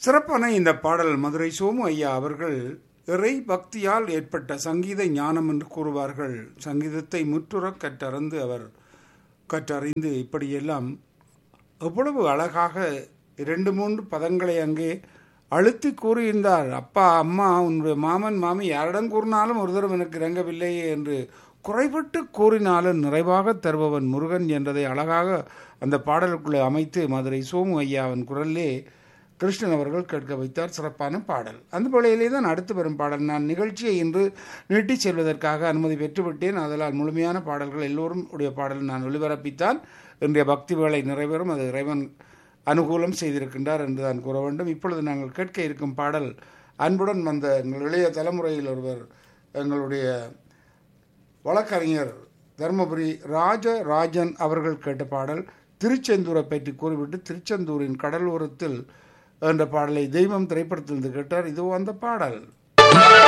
சிறப்பான இந்த பாடல் மதுரை சோமு ஐயா அவர்கள் இறை பக்தியால் ஏற்பட்ட சங்கீத ஞானம் என்று கூறுவார்கள் சங்கீதத்தை முற்றுறக் கற்றறிந்து அவர் கற்றறிந்து இப்படியெல்லாம் எவ்வளவு அழகாக இரண்டு மூன்று பதங்களை அங்கே அழுத்தி கூறியிருந்தார் அப்பா அம்மா உன்னுடைய மாமன் மாமி யாரிடம் கூறினாலும் ஒரு தடவை எனக்கு இறங்கவில்லையே என்று குறைபட்டு கூறினாலும் நிறைவாக தருபவன் முருகன் என்றதை அழகாக அந்த பாடலுக்குள்ளே அமைத்து மதுரை சோமு ஐயாவின் குரலிலே கிருஷ்ணன் அவர்கள் கேட்க வைத்தார் சிறப்பான பாடல் அந்த வேளையிலே தான் அடுத்து வரும் பாடல் நான் நிகழ்ச்சியை இன்று நீட்டிச் செல்வதற்காக அனுமதி பெற்றுவிட்டேன் அதனால் முழுமையான பாடல்கள் எல்லோரும் உடைய பாடல் நான் ஒளிபரப்பித்தான் இன்றைய பக்தி வேலை நிறைவேறும் அது இறைவன் அனுகூலம் செய்திருக்கின்றார் என்று தான் கூற வேண்டும் இப்பொழுது நாங்கள் கேட்க இருக்கும் பாடல் அன்புடன் வந்த எங்கள் இளைய தலைமுறையில் ஒருவர் எங்களுடைய வழக்கறிஞர் தருமபுரி ராஜராஜன் அவர்கள் கேட்ட பாடல் திருச்செந்தூரை பற்றி கூறிவிட்டு திருச்செந்தூரின் கடலோரத்தில் என்ற பாடலை தெய்வம் திரைப்படத்திலிருந்து கேட்டார் இதோ அந்த பாடல்